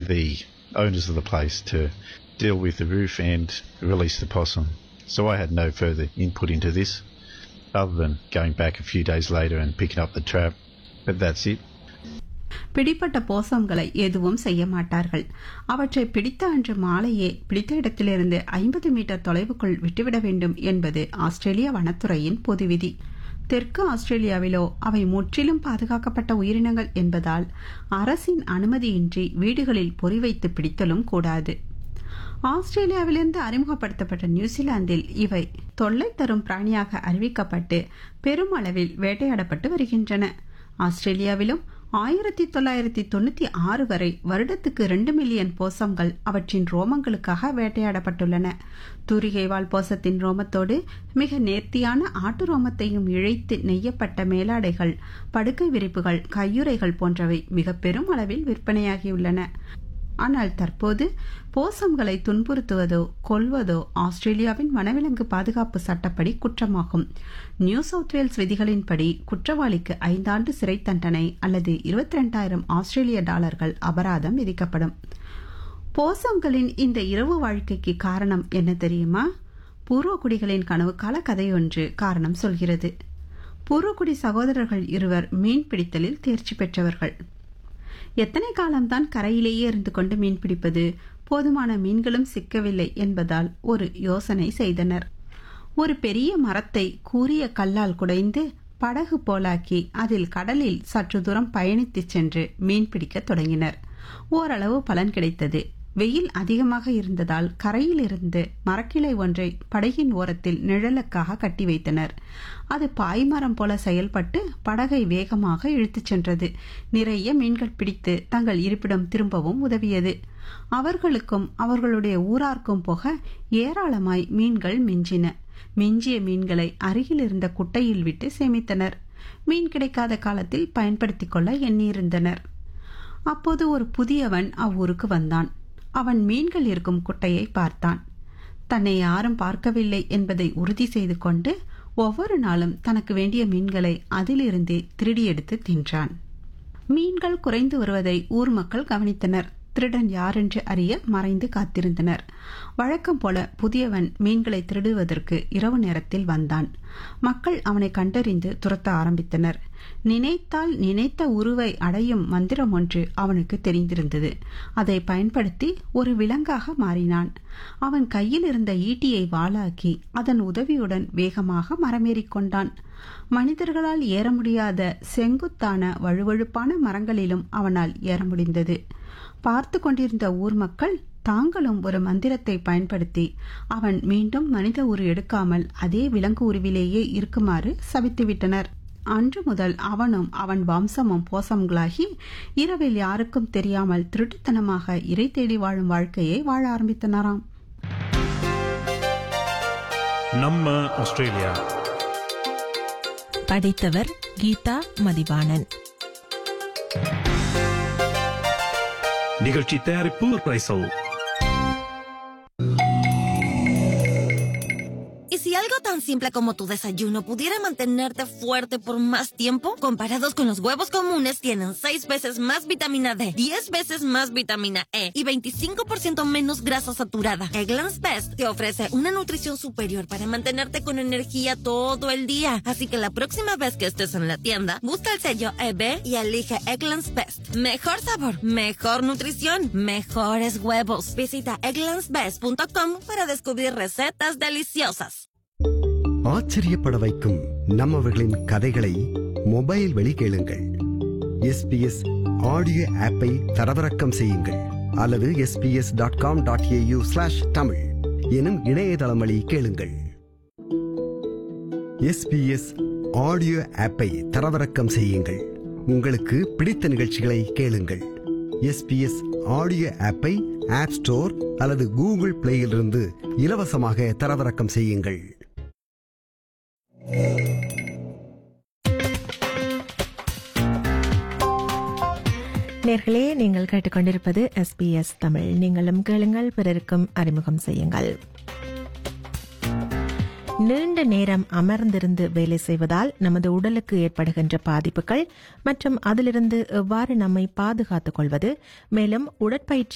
the owners of the place to deal with the roof and release the possum. So I had no further input into this other than going back a few days later and picking up the trap. But that's it. பிடிப்பட்ட போசம்களை எதுவும் செய்ய மாட்டார்கள் அவற்றை பிடித்த அன்று மாலையே பிடித்த இடத்திலிருந்து ஐம்பது மீட்டர் தொலைவுக்குள் விட்டுவிட வேண்டும் என்பது ஆஸ்திரேலிய வனத்துறையின் பொது விதி தெற்கு ஆஸ்திரேலியாவிலோ அவை முற்றிலும் பாதுகாக்கப்பட்ட உயிரினங்கள் என்பதால் அரசின் அனுமதியின்றி வீடுகளில் பொறி வைத்து பிடித்தலும் கூடாது ஆஸ்திரேலியாவிலிருந்து அறிமுகப்படுத்தப்பட்ட நியூசிலாந்தில் இவை தொல்லை தரும் பிராணியாக அறிவிக்கப்பட்டு பெருமளவில் வேட்டையாடப்பட்டு வருகின்றன ஆஸ்திரேலியாவிலும் ஆயிரத்தி தொள்ளாயிரத்தி தொண்ணூத்தி ஆறு வரை வருடத்துக்கு இரண்டு மில்லியன் போசம்கள் அவற்றின் ரோமங்களுக்காக வேட்டையாடப்பட்டுள்ளன தூரிகை வாழ் போசத்தின் ரோமத்தோடு மிக நேர்த்தியான ஆட்டு ரோமத்தையும் இழைத்து நெய்யப்பட்ட மேலாடைகள் படுக்கை விரிப்புகள் கையுறைகள் போன்றவை மிக பெரும் அளவில் விற்பனையாகியுள்ளன ஆனால் தற்போது போசம்களை துன்புறுத்துவதோ கொல்வதோ ஆஸ்திரேலியாவின் வனவிலங்கு பாதுகாப்பு சட்டப்படி குற்றமாகும் நியூ சவுத் வேல்ஸ் விதிகளின்படி குற்றவாளிக்கு ஐந்தாண்டு சிறை தண்டனை அல்லது இருபத்தி ரெண்டாயிரம் ஆஸ்திரேலிய டாலர்கள் அபராதம் விதிக்கப்படும் போசம்களின் இந்த இரவு வாழ்க்கைக்கு காரணம் என்ன தெரியுமா பூர்வகுடிகளின் கனவுக்கால கதையொன்று காரணம் சொல்கிறது பூர்வகுடி சகோதரர்கள் இருவர் மீன் பிடித்தலில் தேர்ச்சி பெற்றவர்கள் எத்தனை காலம்தான் கரையிலேயே இருந்து கொண்டு மீன் பிடிப்பது போதுமான மீன்களும் சிக்கவில்லை என்பதால் ஒரு யோசனை செய்தனர் ஒரு பெரிய மரத்தை கூரிய கல்லால் குடைந்து படகு போலாக்கி அதில் கடலில் சற்று தூரம் பயணித்துச் சென்று மீன் பிடிக்க தொடங்கினர் ஓரளவு பலன் கிடைத்தது வெயில் அதிகமாக இருந்ததால் கரையில் இருந்து மரக்கிளை ஒன்றை படகின் ஓரத்தில் நிழலுக்காக கட்டி வைத்தனர் அது பாய்மரம் போல செயல்பட்டு படகை வேகமாக இழுத்துச் சென்றது நிறைய மீன்கள் பிடித்து தங்கள் இருப்பிடம் திரும்பவும் உதவியது அவர்களுக்கும் அவர்களுடைய ஊரார்க்கும் போக ஏராளமாய் மீன்கள் மிஞ்சின மிஞ்சிய மீன்களை அருகில் இருந்த குட்டையில் விட்டு சேமித்தனர் மீன் கிடைக்காத காலத்தில் பயன்படுத்திக் கொள்ள எண்ணியிருந்தனர் அப்போது ஒரு புதியவன் அவ்வூருக்கு வந்தான் அவன் மீன்கள் இருக்கும் குட்டையை பார்த்தான் தன்னை யாரும் பார்க்கவில்லை என்பதை உறுதி செய்து கொண்டு ஒவ்வொரு நாளும் தனக்கு வேண்டிய மீன்களை அதிலிருந்து திருடி எடுத்து தின்றான் மீன்கள் குறைந்து வருவதை ஊர் மக்கள் கவனித்தனர் திருடன் யாரென்று அறிய மறைந்து காத்திருந்தனர் வழக்கம் போல புதியவன் மீன்களை திருடுவதற்கு இரவு நேரத்தில் வந்தான் மக்கள் அவனை கண்டறிந்து துரத்த ஆரம்பித்தனர் நினைத்தால் நினைத்த உருவை அடையும் மந்திரம் ஒன்று அவனுக்கு தெரிந்திருந்தது அதை பயன்படுத்தி ஒரு விலங்காக மாறினான் அவன் கையில் இருந்த ஈட்டியை வாளாக்கி அதன் உதவியுடன் வேகமாக மரமேறிக் கொண்டான் மனிதர்களால் ஏற முடியாத செங்குத்தான வழுவழுப்பான மரங்களிலும் அவனால் ஏற முடிந்தது பார்த்து கொண்டிருந்த ஊர் மக்கள் தாங்களும் ஒரு மந்திரத்தை பயன்படுத்தி அவன் மீண்டும் மனித உரு எடுக்காமல் அதே விலங்கு உருவிலேயே இருக்குமாறு சபித்துவிட்டனர் அன்று முதல் அவனும் அவன் வம்சமும் போசம்களாகி இரவில் யாருக்கும் தெரியாமல் திருட்டுத்தனமாக இறை தேடி வாழும் வாழ்க்கையை வாழ ஆரம்பித்தனராம் நம்ம ஆஸ்திரேலியா படித்தவர் கீதா மதிவாணன் நிகழ்ச்சி தயாரிப்பு Raisal ¿Y si algo tan simple como tu desayuno pudiera mantenerte fuerte por más tiempo? Comparados con los huevos comunes, tienen 6 veces más vitamina D, 10 veces más vitamina E y 25% menos grasa saturada. Eggland's Best te ofrece una nutrición superior para mantenerte con energía todo el día. Así que la próxima vez que estés en la tienda, busca el sello EB y elige Eggland's Best. Mejor sabor, mejor nutrición, mejores huevos. Visita egglandsbest.com para descubrir recetas deliciosas. ஆச்சரியப்பட வைக்கும் நம்மவர்களின் கதைகளை mobile வழி கேளுங்கள் SBS audio ஆப்பை தரவிறக்கம் செய்யுங்கள் அல்லது SBS dot com dot AU slash Tamil எனும் இணையதளம் வழி கேளுங்கள் எஸ்பிஎஸ் ஆடியோ ஆப்பை தரவிறக்கம் செய்யுங்கள் உங்களுக்கு பிடித்த நிகழ்ச்சிகளை கேளுங்கள் எஸ்பிஎஸ் ஆடியோ ஆப்பை ஆப் ஸ்டோர் அல்லது கூகுள் பிளேயிலிருந்து இலவசமாக தரவிறக்கம் செய்யுங்கள் நேர்களே நீங்கள் கேட்டுக்கொண்டிருப்பது எஸ்பிஎஸ் தமிழ் நீங்களும் கேளுங்கள் பிறருக்கும் அறிமுகம் செய்யுங்கள் நீண்ட நேரம் அமர்ந்திருந்து வேலை செய்வதால் நமது உடலுக்கு ஏற்படுகின்ற பாதிப்புகள் மற்றும் அதிலிருந்து எவ்வாறு நம்மை பாதுகாத்துக் கொள்வது மேலும் உடற்பயிற்சி